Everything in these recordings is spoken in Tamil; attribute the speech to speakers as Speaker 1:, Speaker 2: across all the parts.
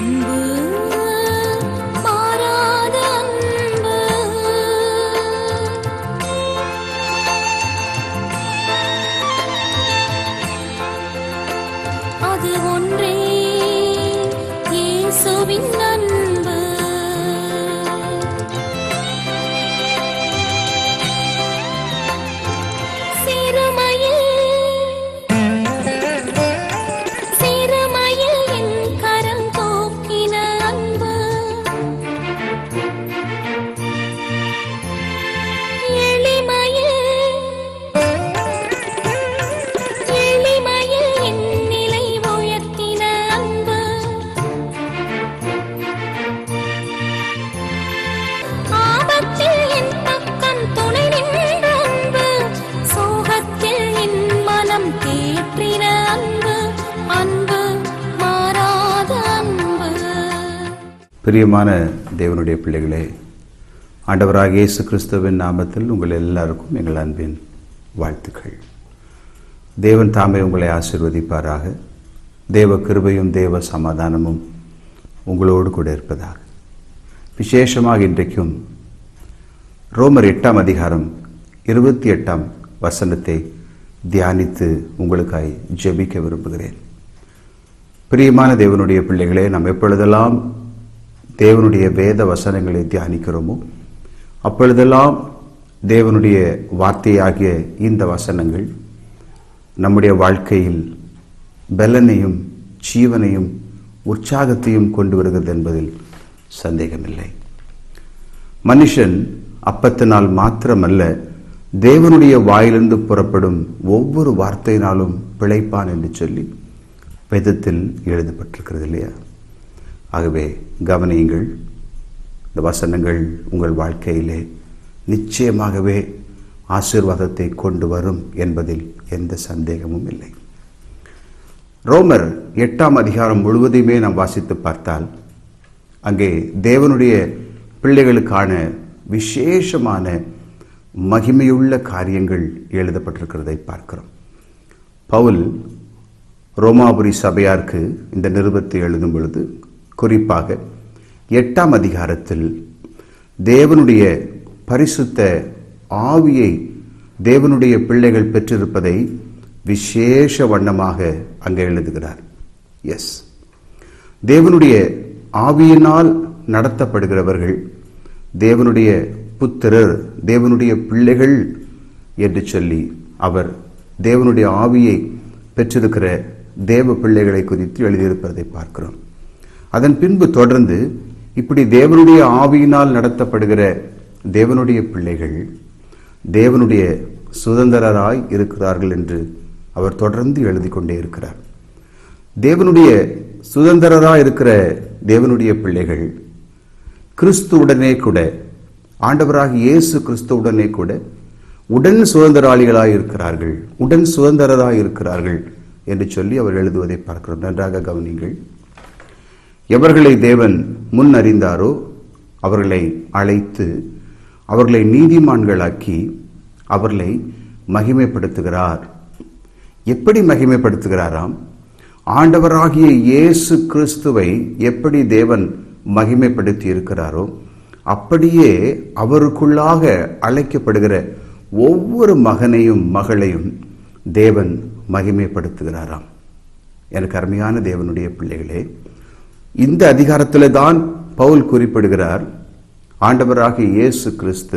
Speaker 1: அன்பு மாறாத அன்பு அது ஒன்றே இயேசுவின் அன்பு சிறுமையில் சிறுமையில் என் கரம் தூக்கின அன்பு எளிமையில் எளிமையில் என் நிலை உயர்த்தின அன்பு ஆபத்தில் என் பக்கம் துணை நின்ற அன்பு சோகத்தில் என் மனம் தேற்றின அன்பு அன்பு மாறாத அன்பு
Speaker 2: பிரியமான தேவனுடைய பிள்ளைகளே ஆண்டவராக இயேசு கிறிஸ்துவின் நாமத்தில் உங்கள் எல்லாருக்கும் எங்கள் அன்பின் வாழ்த்துக்கள் தேவன் தாமே உங்களை ஆசீர்வதிப்பாராக தேவ கிருபையும் தேவ சமாதானமும் உங்களோடு கூட இருப்பதாக விசேஷமாக இன்றைக்கும் ரோமர் எட்டாம் அதிகாரம் இருபத்தி எட்டாம் வசனத்தை தியானித்து உங்களுக்காய் ஜெபிக்க விரும்புகிறேன் பிரியமான தேவனுடைய பிள்ளைகளே நாம் எப்பொழுதெல்லாம் தேவனுடைய வேத வசனங்களை தியானிக்கிறோமோ அப்பொழுதெல்லாம் தேவனுடைய வார்த்தையாகிய இந்த வசனங்கள் நம்முடைய வாழ்க்கையில் பலனையும் ஜீவனையும் உற்சாகத்தையும் கொண்டு வருகிறது என்பதில் சந்தேகமில்லை மனுஷன் அப்பத்தினால் மாத்திரமல்ல தேவனுடைய வாயிலிருந்து புறப்படும் ஒவ்வொரு வார்த்தையினாலும் பிழைப்பான் என்று சொல்லி வேதத்தில் எழுதப்பட்டிருக்கிறது இல்லையா ஆகவே கவனியுங்கள் இந்த வசனங்கள் உங்கள் வாழ்க்கையிலே நிச்சயமாகவே ஆசீர்வாதத்தை கொண்டு வரும் என்பதில் எந்த சந்தேகமும் இல்லை ரோமர் எட்டாம் அதிகாரம் முழுவதையுமே நாம் வாசித்து பார்த்தால் அங்கே தேவனுடைய பிள்ளைகளுக்கான விசேஷமான மகிமையுள்ள காரியங்கள் எழுதப்பட்டிருக்கிறதை பார்க்கிறோம் பவுல் ரோமாபுரி சபையாருக்கு இந்த நிருபத்தை எழுதும் பொழுது குறிப்பாக எட்டாம் அதிகாரத்தில் தேவனுடைய பரிசுத்த ஆவியை தேவனுடைய பிள்ளைகள் பெற்றிருப்பதை விசேஷ வண்ணமாக அங்கே எழுதுகிறார் எஸ் தேவனுடைய ஆவியினால் நடத்தப்படுகிறவர்கள் தேவனுடைய புத்திரர் தேவனுடைய பிள்ளைகள் என்று சொல்லி அவர் தேவனுடைய ஆவியை பெற்றிருக்கிற தேவ பிள்ளைகளை குறித்து எழுதியிருப்பதை பார்க்கிறோம் அதன் பின்பு தொடர்ந்து இப்படி தேவனுடைய ஆவியினால் நடத்தப்படுகிற தேவனுடைய பிள்ளைகள் தேவனுடைய சுதந்திரராய் இருக்கிறார்கள் என்று அவர் தொடர்ந்து எழுதி கொண்டே இருக்கிறார் தேவனுடைய சுதந்திரராய் இருக்கிற தேவனுடைய பிள்ளைகள் கிறிஸ்துவுடனே கூட ஆண்டவராக இயேசு கிறிஸ்துவுடனே கூட உடன் சுதந்திராளிகளாய் இருக்கிறார்கள் உடன் சுதந்திரராய் இருக்கிறார்கள் என்று சொல்லி அவர் எழுதுவதை பார்க்கிறோம் நன்றாக கவனிங்கள் எவர்களை தேவன் முன் அறிந்தாரோ அவர்களை அழைத்து அவர்களை நீதிமான்களாக்கி அவர்களை மகிமைப்படுத்துகிறார் எப்படி மகிமைப்படுத்துகிறாராம் ஆண்டவராகிய இயேசு கிறிஸ்துவை எப்படி தேவன் மகிமைப்படுத்தி இருக்கிறாரோ அப்படியே அவருக்குள்ளாக அழைக்கப்படுகிற ஒவ்வொரு மகனையும் மகளையும் தேவன் மகிமைப்படுத்துகிறாராம் எனக்கு அருமையான தேவனுடைய பிள்ளைகளே இந்த அதிகாரத்தில் தான் பவுல் குறிப்பிடுகிறார் ஆண்டவராகிய இயேசு கிறிஸ்து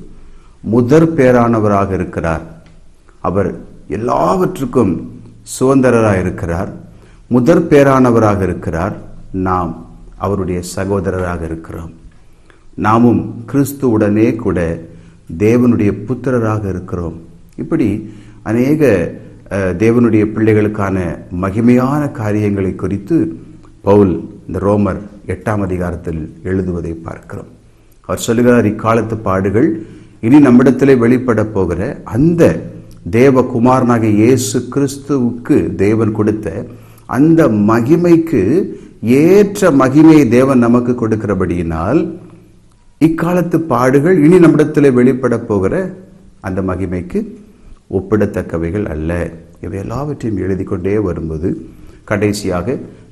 Speaker 2: முதற் பேரானவராக இருக்கிறார் அவர் எல்லாவற்றுக்கும் சுதந்திரராக இருக்கிறார் முதற் பேரானவராக இருக்கிறார் நாம் அவருடைய சகோதரராக இருக்கிறோம் நாமும் கிறிஸ்துவுடனே கூட தேவனுடைய புத்திரராக இருக்கிறோம் இப்படி அநேக அஹ், தேவனுடைய பிள்ளைகளுக்கான மகிமையான காரியங்களை குறித்து பவுல் இந்த ரோமர் எட்டாம் அதிகாரத்தில் எழுதுவதை பார்க்கிறோம் அவர் சொல்லுகிறார் இக்காலத்து பாடுகள் இனி நம்மிடத்திலே வெளிப்பட போகிற அந்த தேவகுமாரனாகிய இயேசு கிறிஸ்துவுக்கு தேவன் கொடுத்த அந்த மகிமைக்கு ஏற்ற மகிமையை தேவன் நமக்கு கொடுக்கிறபடியினால் இக்காலத்து பாடுகள் இனி நம்மிடத்திலே வெளிப்பட போகிற அந்த மகிமைக்கு ஒப்பிடத்தக்கவைகள் அல்ல இவை எல்லாவற்றையும் எழுதி கொண்டே வரும்போது கடைசியாக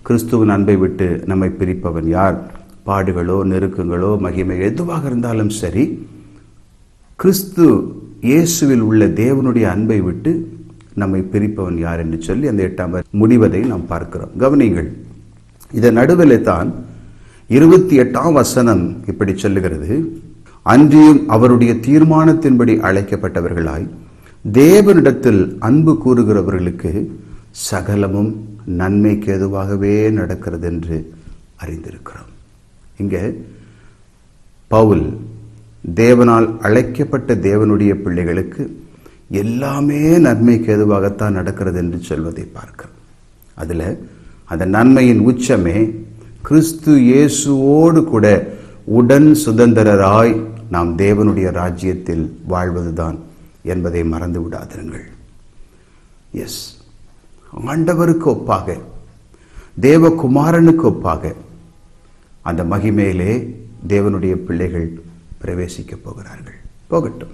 Speaker 2: கிறிஸ்துவின் அன்பை விட்டு நம்மை பிரிப்பவன் யார் பாடுகளோ நெருக்கங்களோ மகிமை எதுவாக இருந்தாலும் சரி கிறிஸ்து இயேசுவில் உள்ள தேவனுடைய அன்பை விட்டு நம்மை பிரிப்பவன் யார் என்று சொல்லி அந்த எட்டாம் வரி முடிவதை நாம் பார்க்கிறோம் கவனிங்கள் இதன் நடுவில் தான் இருபத்தி எட்டாம் வசனம் இப்படி சொல்லுகிறது அன்றியும் அவருடைய தீர்மானத்தின்படி அழைக்கப்பட்டவர்களாய் தேவனிடத்தில் அன்பு கூறுகிறவர்களுக்கு சகலமும் நன்மைக்கு எதுவாகவே நடக்கிறது என்று அறிந்திருக்கிறோம் இங்கே பவுல் தேவனால் அழைக்கப்பட்ட தேவனுடைய பிள்ளைகளுக்கு எல்லாமே நன்மைக்கு எதுவாகத்தான் நடக்கிறது என்று சொல்வதை பார்க்கிறோம் அதில் அந்த நன்மையின் உச்சமே கிறிஸ்து இயேசுவோடு கூட உடன் சுதந்திரராய் நாம் தேவனுடைய ராஜ்யத்தில் வாழ்வதுதான் என்பதை மறந்து விடாதிருங்கள் எஸ் ஆண்டவருக்கு ஒப்பாக தேவகுமாரனுக்கு ஒப்பாக அந்த மகிமையிலே தேவனுடைய பிள்ளைகள் பிரவேசிக்க போகிறார்கள் போகட்டும்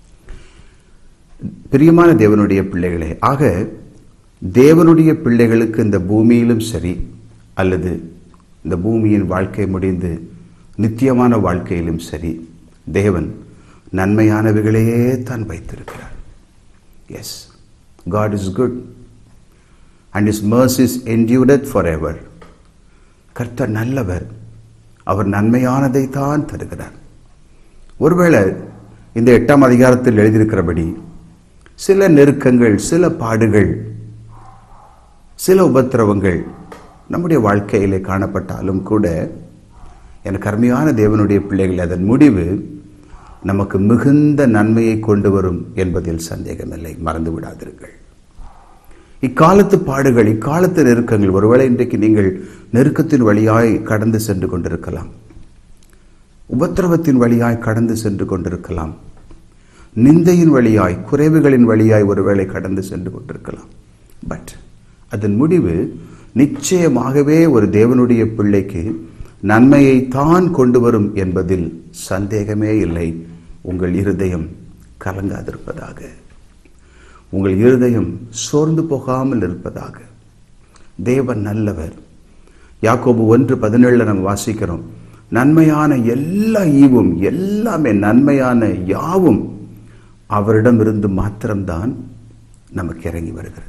Speaker 2: பிரியமான தேவனுடைய பிள்ளைகளே ஆக தேவனுடைய பிள்ளைகளுக்கு இந்த பூமியிலும் சரி அல்லது இந்த பூமியின் வாழ்க்கை முடிந்து நித்தியமான வாழ்க்கையிலும் சரி தேவன் நன்மையானவைகளையே தான் வைத்திருக்கிறார் yes God is good and his mercies endureth for ever கர்த்தர் நல்லவர் அவர் நன்மையானதை தான் தருகிறார் ஒருவேளை இந்த எட்டாம் அதிகாரத்தில் எழுதியிருக்கிறபடி சில நெருக்கங்கள் சில பாடுகள் சில உபத்திரவங்கள் நம்முடைய வாழ்க்கையிலே காணப்பட்டாலும் கூட எனக்கு அருமையான தேவனுடைய பிள்ளைகள் அதன் முடிவு நமக்கு மிகுந்த நன்மையை கொண்டு வரும் என்பதில் சந்தேகமில்லை மறந்து விடாதீர்கள் இக்காலத்து பாடுகள் இக்காலத்து நெருக்கங்கள் ஒருவேளை இன்றைக்கு நீங்கள் நெருக்கத்தின் வழியாய் கடந்து சென்று கொண்டிருக்கலாம் உபத்திரவத்தின் வழியாய் கடந்து சென்று கொண்டிருக்கலாம் நிந்தையின் வழியாய் குறைவுகளின் வழியாய் ஒருவேளை கடந்து சென்று கொண்டிருக்கலாம் பட் அதன் முடிவு நிச்சயமாகவே ஒரு தேவனுடைய பிள்ளைக்கு நன்மையை தான் கொண்டு வரும் என்பதில் சந்தேகமே இல்லை உங்கள் இருதயம் கலங்காதிருப்பதாக உங்கள் இருதயம் சோர்ந்து போகாமல் இருப்பதாக தேவன் நல்லவர் யாக்கோபு ஒன்று பதினேழுல நம்ம வாசிக்கிறோம் நன்மையான எல்லா ஈவும் எல்லாமே நன்மையான யாவும் அவரிடமிருந்து மாத்திரம்தான் நமக்கு இறங்கி வருகிறது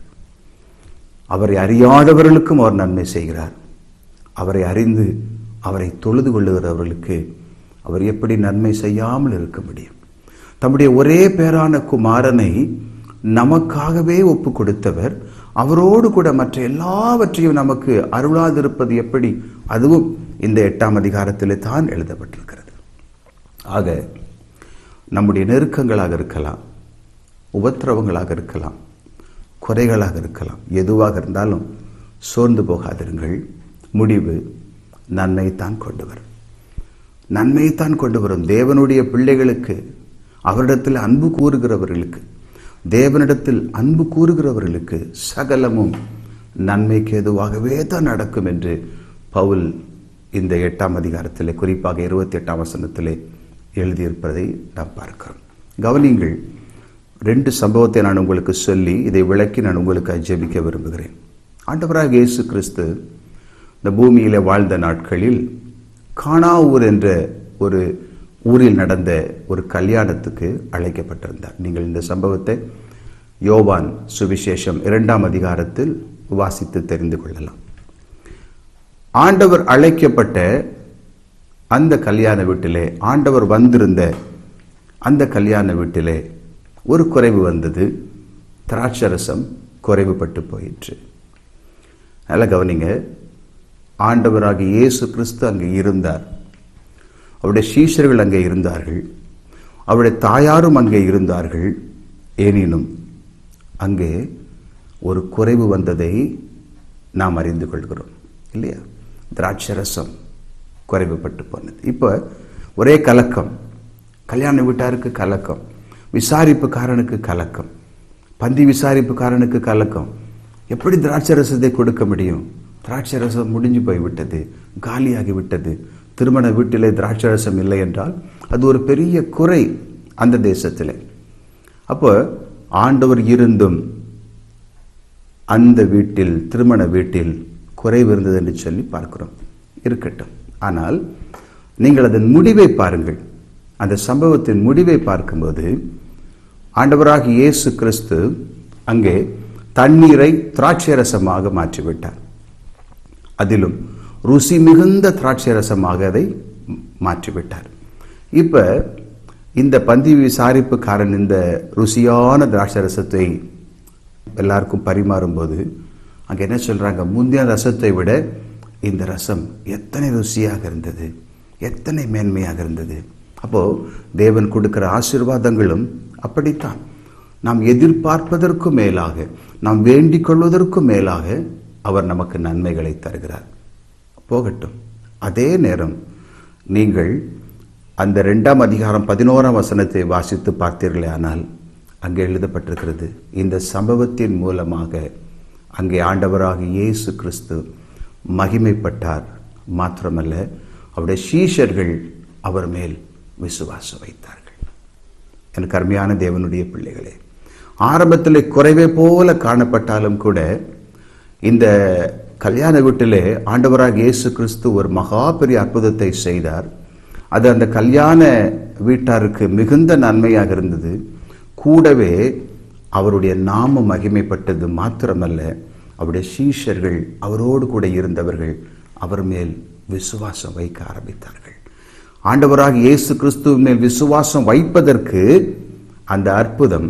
Speaker 2: அவரை அறியாதவர்களுக்கும் அவர் நன்மை செய்கிறார் அவரை அறிந்து அவரை தொழுது கொள்ளுகிறவர்களுக்கு அவர் எப்படி நன்மை செய்யாமல் இருக்க முடியும் தம்முடைய ஒரே பேரான குமாரனை நமக்காகவே ஒப்பு கொடுத்தவர் அவரோடு கூட மற்ற எல்லாவற்றையும் நமக்கு அருளாதிருப்பது எப்படி அதுவும் இந்த எட்டாம் அதிகாரத்திலே தான் எழுதப்பட்டிருக்கிறது ஆக நம்முடைய நெருக்கங்களாக இருக்கலாம் உபத்திரவங்களாக இருக்கலாம் குறைகளாக இருக்கலாம் எதுவாக இருந்தாலும் சோர்ந்து போகாதிருங்கள் முடிவு நன்மைத்தான் கொண்டு வரும் நன்மையைத்தான் கொண்டு வரும் தேவனுடைய பிள்ளைகளுக்கு அவரிடத்தில் அன்பு கூறுகிறவர்களுக்கு தேவனிடத்தில் அன்பு கூறுகிறவர்களுக்கு சகலமும் நன்மைக்கு எதுவாகவே தான் நடக்கும் என்று பவுல் இந்த எட்டாம் அதிகாரத்திலே குறிப்பாக இருபத்தி எட்டாம் வசனத்திலே எழுதியிருப்பதை நாம் பார்க்கிறோம் கவனிங்கள் ரெண்டு சம்பவத்தை நான் உங்களுக்கு சொல்லி இதை விளக்கி நான் உங்களுக்கு ஜெபிக்க விரும்புகிறேன் ஆண்டவராக இயேசு கிறிஸ்து இந்த பூமியிலே வாழ்ந்த நாட்களில் கானா ஊர் என்ற ஒரு ஊரில் நடந்த ஒரு கல்யாணத்துக்கு அழைக்கப்பட்டிருந்தார் நீங்கள் இந்த சம்பவத்தை யோவான் சுவிசேஷம் இரண்டாம் அதிகாரத்தில் வாசித்து தெரிந்து கொள்ளலாம் ஆண்டவர் அழைக்கப்பட்ட அந்த கல்யாண வீட்டிலே ஆண்டவர் வந்திருந்த அந்த கல்யாண வீட்டிலே ஒரு குறைவு வந்தது திராட்சரசம் குறைவுபட்டு போயிற்று நல்லா கவனிங்க ஆண்டவராகிய இயேசு கிறிஸ்து அங்கே இருந்தார் அவருடைய சீஷர்கள் அங்கே இருந்தார்கள் அவருடைய தாயாரும் அங்கே இருந்தார்கள் எனினும் அங்கே ஒரு குறைவு வந்ததை நாம் அறிந்து கொள்கிறோம் இல்லையா திராட்சரசம் குறைவுபட்டு போனது இப்போ ஒரே கலக்கம் கல்யாண வீட்டாருக்கு கலக்கம் விசாரிப்புக்காரனுக்கு கலக்கம் பந்தி விசாரிப்புக்காரனுக்கு கலக்கம் எப்படி திராட்சரசத்தை கொடுக்க முடியும் திராட்சரசம் முடிஞ்சு போய்விட்டது காலியாகி விட்டது திருமண வீட்டிலே திராட்சரசம் இல்லை என்றால் அது ஒரு பெரிய குறை அந்த தேசத்தில் அப்போ ஆண்டவர் இருந்தும் அந்த வீட்டில் திருமண வீட்டில் குறைவு இருந்தது என்று சொல்லி பார்க்கிறோம் இருக்கட்டும் ஆனால் நீங்கள் அதன் முடிவை பாருங்கள் அந்த சம்பவத்தின் முடிவை பார்க்கும்போது ஆண்டவராக இயேசு கிறிஸ்து அங்கே தண்ணீரை திராட்சை ரசமாக மாற்றிவிட்டார் அதிலும் ருசி மிகுந்த திராட்சை ரசமாக அதை மாற்றிவிட்டார் இப்போ இந்த பந்தி விசாரிப்புக்காரன் இந்த ருசியான திராட்சை ரசத்தை எல்லாருக்கும் பரிமாறும்போது அங்கே என்ன சொல்கிறாங்க முந்தைய ரசத்தை விட இந்த ரசம் எத்தனை ருசியாக இருந்தது எத்தனை மேன்மையாக இருந்தது அப்போது தேவன் கொடுக்கிற ஆசீர்வாதங்களும் அப்படித்தான் நாம் எதிர்பார்ப்பதற்கும் மேலாக நாம் வேண்டிக் கொள்வதற்கும் மேலாக அவர் நமக்கு நன்மைகளை தருகிறார் போகட்டும் அதே நேரம் நீங்கள் அந்த ரெண்டாம் அதிகாரம் பதினோராம் வசனத்தை வாசித்து பார்த்தீர்களே ஆனால் அங்கே எழுதப்பட்டிருக்கிறது இந்த சம்பவத்தின் மூலமாக அங்கே ஆண்டவராக இயேசு கிறிஸ்து மகிமைப்பட்டார் மாத்திரமல்ல அவருடைய சீஷர்கள் அவர் மேல் விசுவாசம் வைத்தார்கள் எனக்கு அருமையான தேவனுடைய பிள்ளைகளே ஆரம்பத்தில் குறைவே போல காணப்பட்டாலும் கூட இந்த கல்யாண வீட்டிலே ஆண்டவராக இயேசு கிறிஸ்து ஒரு மகா பெரிய அற்புதத்தை செய்தார் அது அந்த கல்யாண வீட்டாருக்கு மிகுந்த நன்மையாக இருந்தது கூடவே அவருடைய நாம மகிமைப்பட்டது மாத்திரமல்ல அவருடைய சீஷர்கள் அவரோடு கூட இருந்தவர்கள் அவர் மேல் விசுவாசம் வைக்க ஆரம்பித்தார்கள் ஆண்டவராக இயேசு கிறிஸ்துவ மேல் விசுவாசம் வைப்பதற்கு அந்த அற்புதம்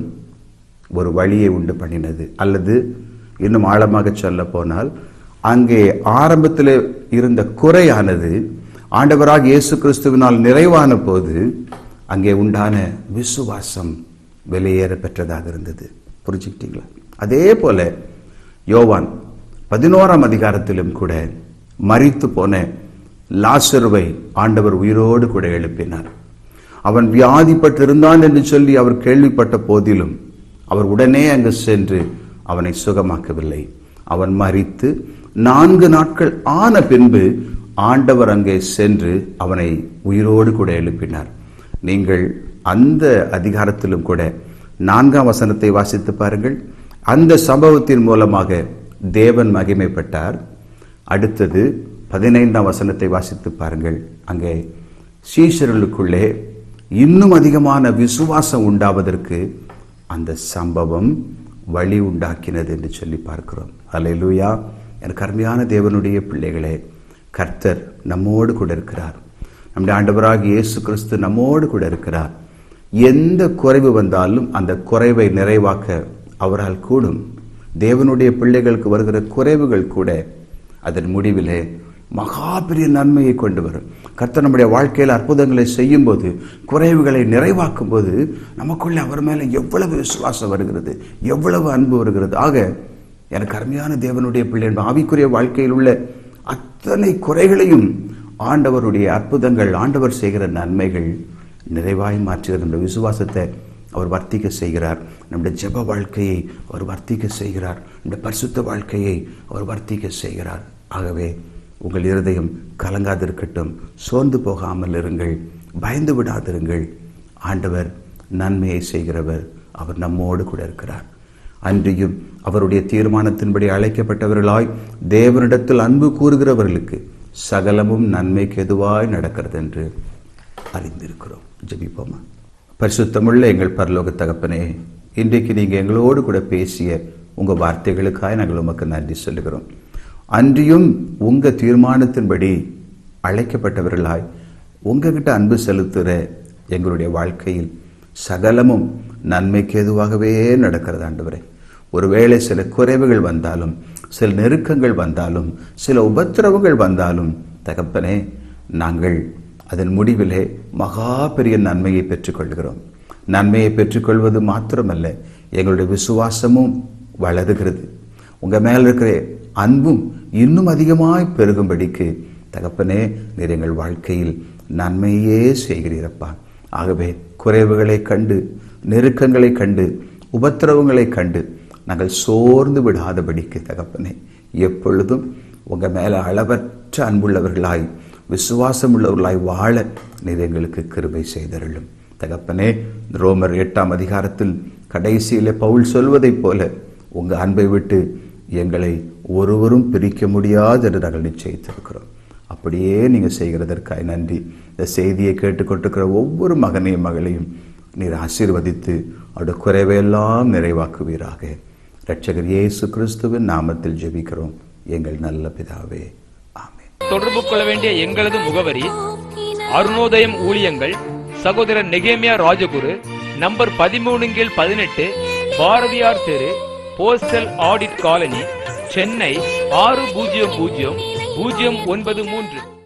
Speaker 2: ஒரு வழியை உண்டு பண்ணினது அல்லது இன்னும் ஆழமாக சொல்ல போனால் அங்கே ஆரம்பத்தில் இருந்த குறையானது ஆண்டவராக இயேசு கிறிஸ்துவினால் நிறைவான போது அங்கே உண்டான விசுவாசம் வெளியேற பெற்றதாக இருந்தது புரிஞ்சுக்கிட்டீங்களா அதே போல யோவான் பதினோராம் அதிகாரத்திலும் கூட மரித்து போன லாசருவை ஆண்டவர் உயிரோடு கூட எழுப்பினார் அவன் வியாதிப்பட்டிருந்தான் என்று சொல்லி அவர் கேள்விப்பட்ட போதிலும் அவர் உடனே அங்கு சென்று அவனை சுகமாக்கவில்லை அவன் மரித்து நான்கு நாட்கள் ஆன பின்பு ஆண்டவர் அங்கே சென்று அவனை உயிரோடு கூட எழுப்பினார் நீங்கள் அந்த அதிகாரத்திலும் கூட நான்காம் வசனத்தை வாசித்து பாருங்கள் அந்த சம்பவத்தின் மூலமாக தேவன் மகிமைப்பட்டார் அடுத்தது பதினைந்தாம் வசனத்தை வாசித்து பாருங்கள் அங்கே சீஷர்களுக்குள்ளே இன்னும் அதிகமான விசுவாசம் உண்டாவதற்கு அந்த சம்பவம் வழி உண்டாக்கினது என்று சொல்லி பார்க்கிறோம் அல்லேலூயா எனக்கு அருமையான தேவனுடைய பிள்ளைகளே கர்த்தர் நம்மோடு கூட இருக்கிறார் நம்முடைய ஆண்டவராக இயேசு கிறிஸ்து நம்மோடு கூட இருக்கிறார் எந்த குறைவு வந்தாலும் அந்த குறைவை நிறைவாக்க அவரால் கூடும் தேவனுடைய பிள்ளைகளுக்கு வருகிற குறைவுகள் கூட அதன் முடிவிலே மகா பெரிய நன்மையை கொண்டு வரும் கர்த்தர் நம்முடைய வாழ்க்கையில் அற்புதங்களை செய்யும்போது குறைவுகளை நிறைவாக்கும் போது நமக்குள்ளே அவர் மேலே எவ்வளவு விசுவாசம் வருகிறது எவ்வளவு அன்பு வருகிறது ஆக எனக்கு அருமையான தேவனுடைய பிள்ளை ஆவிக்குரிய வாழ்க்கையில் உள்ள அத்தனை குறைகளையும் ஆண்டவருடைய அற்புதங்கள் ஆண்டவர் செய்கிற நன்மைகள் நிறைவாய் மாற்றுகிற நம்முடைய விசுவாசத்தை அவர் வர்த்திக்க செய்கிறார் நம்முடைய ஜெப வாழ்க்கையை அவர் வர்த்திக்க செய்கிறார் நம்முடைய பரிசுத்த வாழ்க்கையை அவர் வர்த்திக்க செய்கிறார் ஆகவே உங்கள் இருதயம் கலங்காதிருக்கட்டும் சோர்ந்து போகாமல் இருங்கள் பயந்து விடாதிருங்கள் ஆண்டவர் நன்மையை செய்கிறவர் அவர் நம்மோடு கூட இருக்கிறார் அன்றியும் அவருடைய தீர்மானத்தின்படி அழைக்கப்பட்டவர்களாய் தேவனிடத்தில் அன்பு கூறுகிறவர்களுக்கு சகலமும் நன்மைக்கு எதுவாய் நடக்கிறது என்று அறிந்திருக்கிறோம் ஜெபிப்போமா பரிசுத்தமுள்ள எங்கள் பரலோக தகப்பனே இன்றைக்கு நீங்கள் எங்களோடு கூட பேசிய உங்கள் வார்த்தைகளுக்காக நாங்கள் உமக்கு நன்றி சொல்லுகிறோம் அன்றியும் உங்கள் தீர்மானத்தின்படி அழைக்கப்பட்டவர்களாய் உங்ககிட்ட அன்பு செலுத்துகிற எங்களுடைய வாழ்க்கையில் சகலமும் நன்மைக்கு எதுவாகவே நடக்கிறது ஆண்டவரே ஒருவேளை சில குறைவுகள் வந்தாலும் சில நெருக்கங்கள் வந்தாலும் சில உபத்திரவங்கள் வந்தாலும் தகப்பனே நாங்கள் அதன் முடிவிலே மகா பெரிய நன்மையை பெற்றுக்கொள்கிறோம் நன்மையை பெற்றுக்கொள்வது மாத்திரமல்ல எங்களுடைய விசுவாசமும் வளருகிறது உங்கள் மேல் இருக்கிற அன்பும் இன்னும் அதிகமாய் பெருகும்படிக்கு தகப்பனே நீர் எங்கள் வாழ்க்கையில் நன்மையே செய்கிறீரப்பா ஆகவே குறைவுகளை கண்டு நெருக்கங்களை கண்டு உபத்திரவங்களை கண்டு நாங்கள் சோர்ந்து விடாதபடிக்கு தகப்பனே எப்பொழுதும் உங்கள் மேலே அளவற்ற அன்புள்ளவர்களாய் விசுவாசம் உள்ளவர்களாய் வாழ நீர் எங்களுக்கு கிருபை செய்தருளும் தகப்பனே ரோமர் எட்டாம் அதிகாரத்தில் கடைசியிலே பவுல் சொல்வதைப் போல உங்கள் அன்பை விட்டு எங்களை ஒருவரும் பிரிக்க முடியாது என்று நாங்கள் நிச்சயித்திருக்கிறோம் அப்படியே நீங்கள் செய்கிறதற்காய் நன்றி இந்த செய்தியை கேட்டுக்கொண்டிருக்கிற ஒவ்வொரு மகனையும் மகளையும் நீர் ஆசீர்வதித்து அவருடைய குறைவையெல்லாம் நிறைவாக்குவீராக இரட்சகர் இயேசு கிறிஸ்துவின் நாமத்தில் ஜெபிக்கிறோம் எங்கள் நல்ல பிதாவே ஆமென்
Speaker 3: தொடர்பு கொள்ள வேண்டிய எங்களது முகவரி அருணோதயம் ஊழியங்கள் சகோதரர் நெகேமியா ராஜகுரு நம்பர் பதிமூணு கீழ் பதினெட்டு பாரதியார் தெரு போஸ்டல் ஆடிட் காலனி சென்னை ஆறு பூஜ்ஜியம் பூஜ்ஜியம் பூஜ்ஜியம் ஒன்பது மூன்று